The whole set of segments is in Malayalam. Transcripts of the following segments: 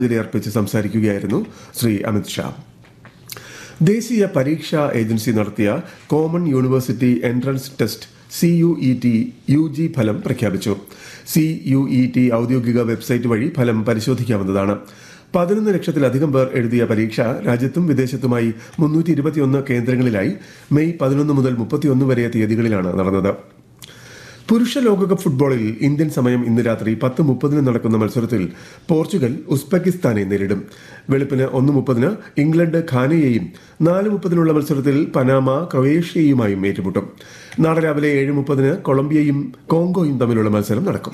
അർപ്പിച്ച് സംസാരിക്കുകയായിരുന്നു ശ്രീ അമിത് ഷാ ദേശീയ പരീക്ഷാ ഏജൻസി നടത്തിയ common university entrance test C U E T U G ഫലം പ്രഖ്യാപിച്ചു സി യു ഇ ടി ഔദ്യോഗിക വെബ്സൈറ്റ് വഴി ഫലം പരിശോധിക്കാവുന്നതാണ് പതിനൊന്ന് ലക്ഷത്തിലധികം പേർ എഴുതിയ പരീക്ഷ രാജ്യത്തും വിദേശത്തുമായി മുന്നൂറ്റി ഇരുപത്തിയൊന്ന് കേന്ദ്രങ്ങളിലായി മെയ് പതിനൊന്ന് മുതൽ മുപ്പത്തിയൊന്ന് വരെ തീയതികളിലാണ് നടന്നത് പുരുഷ ലോകകപ്പ് ഫുട്ബോളിൽ ഇന്ത്യൻ സമയം ഇന്ന് രാത്രി പത്ത് മുപ്പതിന് നടക്കുന്ന മത്സരത്തിൽ പോർച്ചുഗൽ ഉസ്ബെക്കിസ്ഥാനെ നേരിടും വെളുപ്പിന് ഒന്ന് മുപ്പതിന് ഇംഗ്ലണ്ട് ഖാനയെയും നാല് മുപ്പതിനുള്ള മത്സരത്തിൽ പനാമ ക്രൊയേഷ്യയുമായും ഏറ്റുമുട്ടും നാളെ രാവിലെ ഏഴ് മുപ്പതിന് കൊളംബിയയും കോങ്കോയും തമ്മിലുള്ള മത്സരം നടക്കും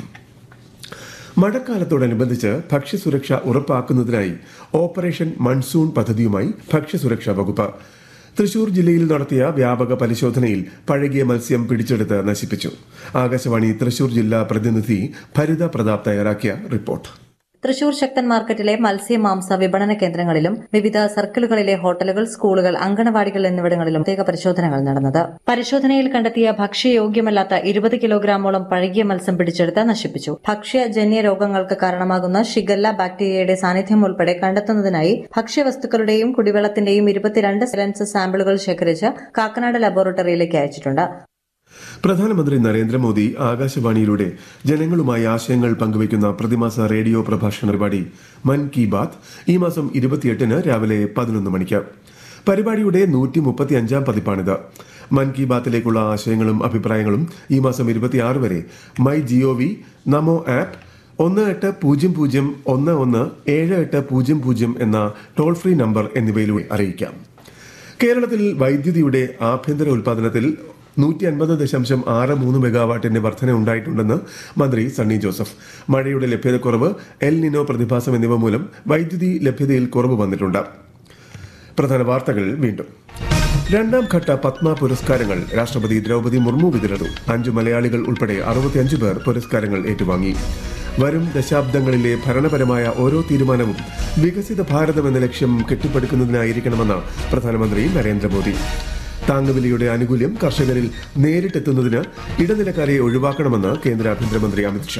മഴക്കാലത്തോടനുബന്ധിച്ച് ഭക്ഷ്യസുരക്ഷ ഉറപ്പാക്കുന്നതിനായി ഓപ്പറേഷൻ മൺസൂൺ പദ്ധതിയുമായി ഭക്ഷ്യസുരക്ഷാ വകുപ്പ് തൃശൂർ ജില്ലയിൽ നടത്തിയ വ്യാപക പരിശോധനയിൽ പഴകിയ മത്സ്യം പിടിച്ചെടുത്ത് നശിപ്പിച്ചു ആകാശവാണി തൃശൂർ ജില്ലാ പ്രതിനിധി ഭരിത പ്രതാപ് തയ്യാറാക്കിയ റിപ്പോർട്ട് തൃശൂർ ശക്തൻ മാർക്കറ്റിലെ മത്സ്യ മാംസ വിപണന കേന്ദ്രങ്ങളിലും വിവിധ സർക്കിളുകളിലെ ഹോട്ടലുകൾ സ്കൂളുകൾ അങ്കണവാടികൾ എന്നിവിടങ്ങളിലും പ്രത്യേക പരിശോധനകൾ നടന്നത് പരിശോധനയിൽ കണ്ടെത്തിയ ഭക്ഷ്യയോഗ്യമല്ലാത്ത ഇരുപത് കിലോഗ്രാമോളം പഴകിയ മത്സ്യം പിടിച്ചെടുത്ത് നശിപ്പിച്ചു ഭക്ഷ്യജന്യ രോഗങ്ങൾക്ക് കാരണമാകുന്ന ഷിഗല്ല ബാക്ടീരിയയുടെ സാന്നിധ്യം ഉൾപ്പെടെ കണ്ടെത്തുന്നതിനായി ഭക്ഷ്യവസ്തുക്കളുടെയും കുടിവെള്ളത്തിന്റെയും ഇരുപത്തിരണ്ട് സെലൻസ് സാമ്പിളുകൾ ശേഖരിച്ച് കാക്കനാട് ലബോറട്ടറിയിലേക്ക് അയച്ചിട്ടുണ്ട് പ്രധാനമന്ത്രി നരേന്ദ്രമോദി ആകാശവാണിയിലൂടെ ജനങ്ങളുമായി ആശയങ്ങൾ പങ്കുവയ്ക്കുന്ന പ്രതിമാസ റേഡിയോ പ്രഭാഷണ പരിപാടി മൻ കി ബാത്ത് ഈ മാസം ഇരുപത്തിയെട്ടിന് രാവിലെ പതിനൊന്ന് മണിക്ക് പരിപാടിയുടെ നൂറ്റി മുപ്പത്തി അഞ്ചാം പതിപ്പാണിത് മൻ കി ബാത്തിലേക്കുള്ള ആശയങ്ങളും അഭിപ്രായങ്ങളും ഈ മാസം ഇരുപത്തിയാറ് വരെ മൈ ജിഒവി നമോ ആപ്പ് ഒന്ന് എട്ട് പൂജ്യം പൂജ്യം ഒന്ന് ഒന്ന് ഏഴ് എട്ട് പൂജ്യം പൂജ്യം എന്ന ടോൾ ഫ്രീ നമ്പർ എന്നിവയിലൂടെ അറിയിക്കാം കേരളത്തിൽ വൈദ്യുതിയുടെ ആഭ്യന്തര ഉൽപാദനത്തിൽ നൂറ്റി അൻപത് ദശാംശം ആറ് മൂന്ന് മെഗാവാട്ടിന്റെ വർധന ഉണ്ടായിട്ടുണ്ടെന്ന് മന്ത്രി സണ്ണി ജോസഫ് മഴയുടെ ലഭ്യതക്കുറവ് എൽ നിനോ പ്രതിഭാസം എന്നിവ മൂലം വൈദ്യുതി ലഭ്യതയിൽ കുറവ് വന്നിട്ടുണ്ട് പ്രധാന വാർത്തകൾ വീണ്ടും രണ്ടാം ഘട്ട പത്മ പുരസ്കാരങ്ങൾ രാഷ്ട്രപതി ദ്രൗപദി മുർമു വിതരണം അഞ്ചു മലയാളികൾ ഉൾപ്പെടെ അറുപത്തിയഞ്ച് പേർ പുരസ്കാരങ്ങൾ ഏറ്റുവാങ്ങി വരും ദശാബ്ദങ്ങളിലെ ഭരണപരമായ ഓരോ തീരുമാനവും വികസിത ഭാരതം എന്ന ലക്ഷ്യം കെട്ടിപ്പടുക്കുന്നതിനായിരിക്കണമെന്ന് പ്രധാനമന്ത്രി നരേന്ദ്രമോദി താങ്ങുവിലയുടെ ആനുകൂല്യം കർഷകരിൽ നേരിട്ടെത്തുന്നതിന് ഇടനിലക്കാരെ ഒഴിവാക്കണമെന്ന് കേന്ദ്ര ആഭ്യന്തരമന്ത്രി അമിത്ഷാ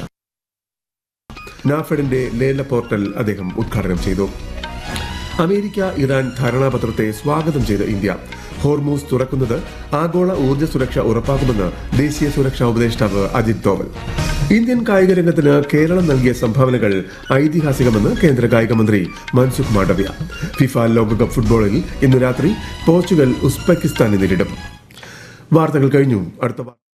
നാഫെഡിന്റെ ലേല പോർട്ടൽ അദ്ദേഹം ഉദ്ഘാടനം ചെയ്തു അമേരിക്ക ഇറാൻ ധാരണാപത്രത്തെ സ്വാഗതം ചെയ്ത ഇന്ത്യ ഹോർമൂസ് തുറക്കുന്നത് ആഗോള ഊർജ്ജ സുരക്ഷ ഉറപ്പാക്കുമെന്ന് ദേശീയ സുരക്ഷാ ഉപദേഷ്ടാവ് അജിത് ഡോവൽ ഇന്ത്യൻ കായിക രംഗത്തിന് കേരളം നൽകിയ സംഭാവനകൾ ഐതിഹാസികമെന്ന് കേന്ദ്ര കായിക മന്ത്രി മൻസുഖ് മാണ്ഡവ്യ ഫിഫ ലോകകപ്പ് ഫുട്ബോളിൽ ഇന്ന് രാത്രി പോർച്ചുഗൽ ഉസ്ബെക്കിസ്ഥാനെ നേരിടും വാർത്തകൾ കഴിഞ്ഞു അടുത്ത വാർത്ത